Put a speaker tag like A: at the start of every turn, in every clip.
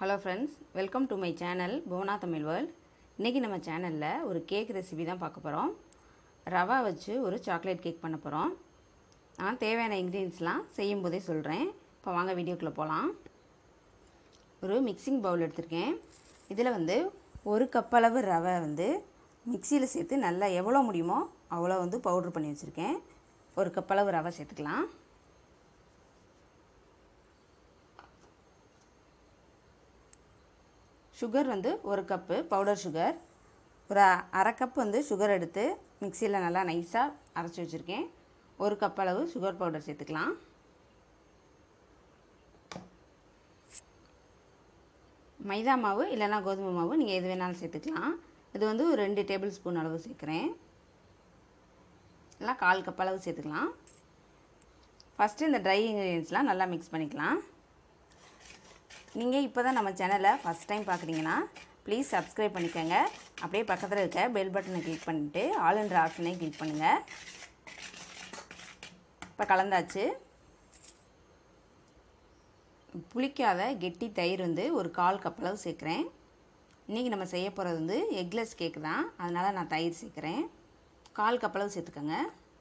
A: hello friends welcome to my channel Bhuvana Tamil world இன்றைக்கி நம்ம சேனலில் ஒரு கேக் ரெசிபி தான் பார்க்க போகிறோம் ரவா வச்சு ஒரு சாக்லேட் கேக் பண்ண போகிறோம் நான் தேவையான இன்க்ரீடியன்ஸ்லாம் செய்யும் போதே சொல்கிறேன் இப்போ வாங்க வீடியோக்குள்ளே போகலாம் ஒரு மிக்சிங் பவுல் எடுத்திருக்கேன் இதில் வந்து ஒரு கப் அளவு ரவை வந்து மிக்சியில் சேர்த்து நல்லா எவ்வளோ முடியுமோ அவ்வளோ வந்து பவுட்ரு பண்ணி வச்சுருக்கேன் ஒரு கப் அளவு ரவை சேர்த்துக்கலாம் சுகர் வந்து ஒரு கப்பு பவுடர் சுகர் ஒரு அ- அரை கப் வந்து சுகர் எடுத்து மிக்சியில் நல்லா நைஸாக அரைச்சி வச்சுருக்கேன் ஒரு கப் அளவு சுகர் பவுடர் சேர்த்துக்கலாம் மைதா மாவு இல்லைன்னா கோதுமை மாவு நீங்கள் எது வேணாலும் சேர்த்துக்கலாம் இது வந்து ஒரு ரெண்டு டேபிள் ஸ்பூன் அளவு சேர்க்குறேன் இல்லை கால் கப் அளவு சேர்த்துக்கலாம் ஃபஸ்ட்டு இந்த ட்ரை இன்க்ரீடியன்ஸ்லாம் நல்லா மிக்ஸ் பண்ணிக்கலாம் நீங்கள் இப்போ தான் நம்ம சேனலை ஃபஸ்ட் டைம் பார்க்குறீங்கன்னா ப்ளீஸ் சப்ஸ்கிரைப் பண்ணிக்கோங்க அப்படியே பக்கத்தில் இருக்க பெல் பட்டனை கிளிக் பண்ணிவிட்டு ஆல் என்ற ஆப்ஷனை கிளிக் பண்ணுங்கள் இப்போ கலந்தாச்சு புளிக்காத கெட்டி தயிர் வந்து ஒரு கால் கப் அளவு சேர்க்குறேன் இன்றைக்கி நம்ம செய்ய போகிறது வந்து எக்லெஸ் கேக் தான் அதனால் நான் தயிர் சேர்க்குறேன் கால் கப் அளவு சேர்த்துக்கோங்க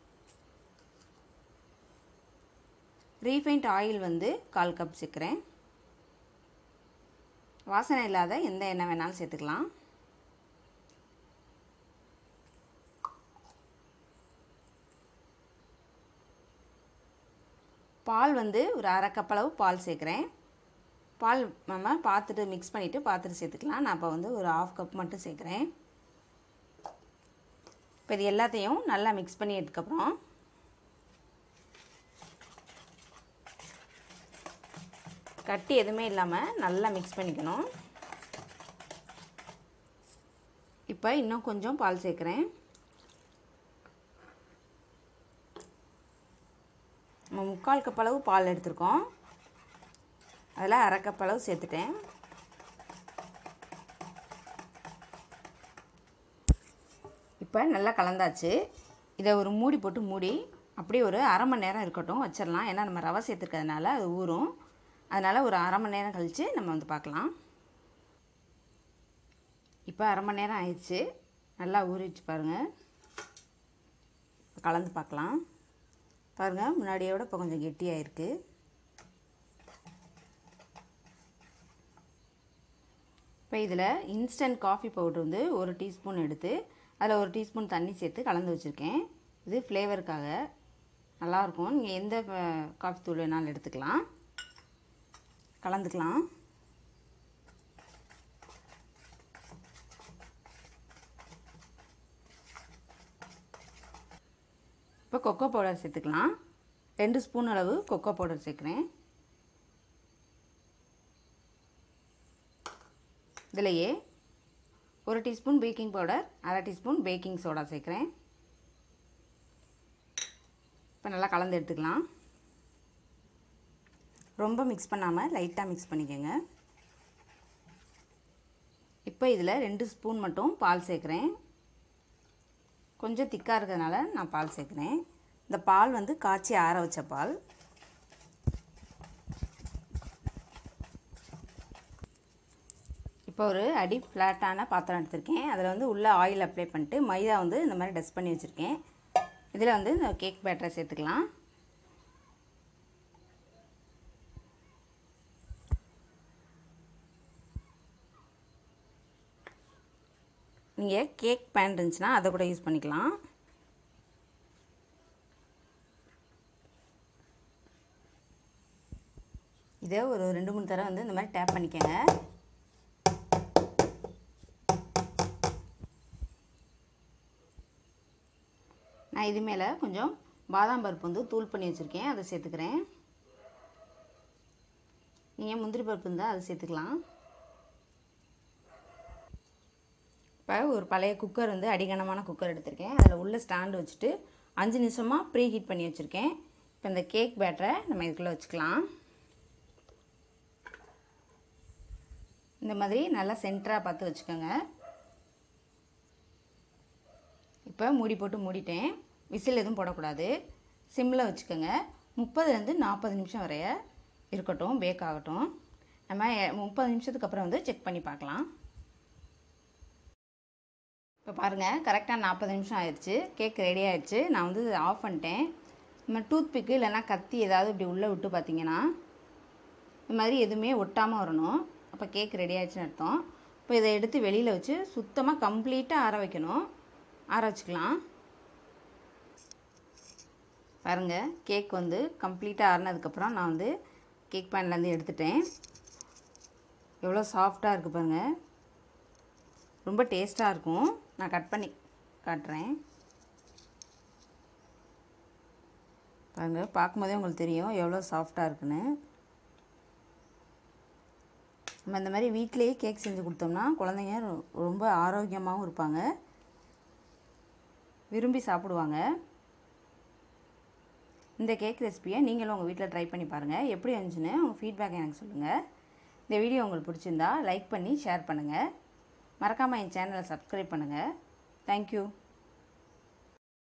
A: ரீஃபைண்ட் ஆயில் வந்து கால் கப் சேர்க்குறேன் வாசனை இல்லாத எந்த எண்ணெய் வேணாலும் சேர்த்துக்கலாம் பால் வந்து ஒரு அரை கப் அளவு பால் சேர்க்குறேன் பால் நம்ம பார்த்துட்டு மிக்ஸ் பண்ணிவிட்டு பார்த்துட்டு சேர்த்துக்கலாம் நான் இப்போ வந்து ஒரு ஆஃப் கப் மட்டும் சேர்க்குறேன் இப்போ இது எல்லாத்தையும் நல்லா மிக்ஸ் பண்ணியதுக்கப்புறம் கட்டி எதுவுமே இல்லாமல் நல்லா மிக்ஸ் பண்ணிக்கணும் இப்போ இன்னும் கொஞ்சம் பால் சேர்க்குறேன் நம்ம முக்கால் கப் அளவு பால் எடுத்திருக்கோம் அதில் அரை கப் அளவு சேர்த்துட்டேன் இப்போ நல்லா கலந்தாச்சு இதை ஒரு மூடி போட்டு மூடி அப்படியே ஒரு அரை மணி நேரம் இருக்கட்டும் வச்சிடலாம் ஏன்னா நம்ம ரவை சேர்த்துருக்கிறதுனால அது ஊறும் அதனால் ஒரு அரை மணி நேரம் கழித்து நம்ம வந்து பார்க்கலாம் இப்போ அரை மணி நேரம் ஆயிடுச்சு நல்லா ஊறிச்சு பாருங்கள் கலந்து பார்க்கலாம் பாருங்கள் முன்னாடியோட இப்போ கொஞ்சம் கெட்டியாக இருக்குது இப்போ இதில் இன்ஸ்டன்ட் காஃபி பவுடர் வந்து ஒரு டீஸ்பூன் எடுத்து அதில் ஒரு டீஸ்பூன் தண்ணி சேர்த்து கலந்து வச்சுருக்கேன் இது ஃப்ளேவருக்காக நல்லாயிருக்கும் நீங்கள் எந்த அஹ், காஃபி தூள் வேணாலும் எடுத்துக்கலாம் கலந்துக்கலாம் இப்போ கொக்கோ பவுடர் சேர்த்துக்கலாம் ரெண்டு ஸ்பூன் அளவு கொக்கோ பவுடர் சேர்க்குறேன் இதிலையே ஒரு டீஸ்பூன் பேக்கிங் பவுடர் அரை டீஸ்பூன் பேக்கிங் சோடா சேர்க்குறேன் இப்போ நல்லா கலந்து எடுத்துக்கலாம் ரொம்ப மிக்ஸ் பண்ணாமல் லைட்டாக மிக்ஸ் பண்ணிக்கோங்க இப்போ இதில் ரெண்டு ஸ்பூன் மட்டும் பால் சேர்க்குறேன் கொஞ்சம் திக்காக இருக்கிறதுனால நான் பால் சேர்க்குறேன் இந்த பால் வந்து காய்ச்சி ஆற வச்ச பால் இப்போ ஒரு அடி ஃப்ளாட்டான பாத்திரம் எடுத்திருக்கேன் அதில் வந்து உள்ளே ஆயில் அப்ளை பண்ணிட்டு மைதா வந்து இந்த மாதிரி டஸ்ட் பண்ணி வச்சுருக்கேன் இதில் வந்து இந்த கேக் பேட்டரை சேர்த்துக்கலாம் நீங்கள் கேக் பேன் இருந்துச்சுன்னா அதை கூட யூஸ் பண்ணிக்கலாம் இதை ஒரு ரெண்டு மூணு தடவை வந்து இந்த மாதிரி டேப் பண்ணிக்கோங்க நான் இது மேலே கொஞ்சம் பாதாம் பருப்பு வந்து தூள் பண்ணி வச்சுருக்கேன் அதை சேர்த்துக்கிறேன் நீங்கள் முந்திரி பருப்பு இருந்தால் அதை சேர்த்துக்கலாம் இப்போ ஒரு பழைய குக்கர் வந்து அடிகனமான குக்கர் எடுத்திருக்கேன் அதில் உள்ள ஸ்டாண்டு வச்சுட்டு அஞ்சு நிமிஷமாக ப்ரீ ஹீட் பண்ணி வச்சுருக்கேன் இப்போ இந்த கேக் பேட்டரை நம்ம இதுக்குள்ளே வச்சுக்கலாம் இந்த மாதிரி நல்லா சென்டராக பார்த்து வச்சுக்கோங்க இப்போ மூடி போட்டு மூடிட்டேன் விசில் எதுவும் போடக்கூடாது சிம்மில் வச்சுக்கோங்க முப்பதுலேருந்து நாற்பது நிமிஷம் வரைய இருக்கட்டும் பேக் ஆகட்டும் நம்ம முப்பது நிமிஷத்துக்கு அப்புறம் வந்து செக் பண்ணி பார்க்கலாம் இப்போ பாருங்கள் கரெக்டாக நாற்பது நிமிஷம் ஆயிடுச்சு கேக் ரெடி ஆயிடுச்சு நான் வந்து ஆஃப் பண்ணிட்டேன் நம்ம டூத் பிக்கு இல்லைன்னா கத்தி ஏதாவது இப்படி உள்ளே விட்டு பார்த்தீங்கன்னா இந்த மாதிரி எதுவுமே ஒட்டாமல் வரணும் அப்போ கேக் ரெடி ஆயிடுச்சுன்னு அர்த்தம் இப்போ இதை எடுத்து வெளியில் வச்சு சுத்தமாக கம்ப்ளீட்டாக ஆற வைக்கணும் ஆற வச்சுக்கலாம் பாருங்கள் கேக் வந்து கம்ப்ளீட்டாக ஆறினதுக்கப்புறம் நான் வந்து கேக் பேன்லேருந்து எடுத்துட்டேன் எவ்வளோ சாஃப்டாக இருக்குது பாருங்கள் ரொம்ப டேஸ்ட்டாக இருக்கும் நான் கட் பண்ணி காட்டுறேன் பாருங்கள் பார்க்கும்போதே உங்களுக்கு தெரியும் எவ்வளோ சாஃப்டாக இருக்குன்னு நம்ம இந்த மாதிரி வீட்டிலேயே கேக் செஞ்சு கொடுத்தோம்னா குழந்தைங்க ரொ- ரொம்ப ஆரோக்கியமாகவும் இருப்பாங்க விரும்பி சாப்பிடுவாங்க இந்த கேக் ரெசிபியை நீங்களும் உங்கள் வீட்டில் ட்ரை பண்ணி பாருங்கள் எப்படி இருந்துச்சுன்னு உங்கள் ஃபீட்பேக் எனக்கு சொல்லுங்கள் இந்த வீடியோ உங்களுக்கு பிடிச்சிருந்தா லைக் பண்ணி ஷேர் பண்ணுங்கள் மறக்காமல் என் சேனலை சப்ஸ்கிரைப் பண்ணுங்கள் தேங்க்யூ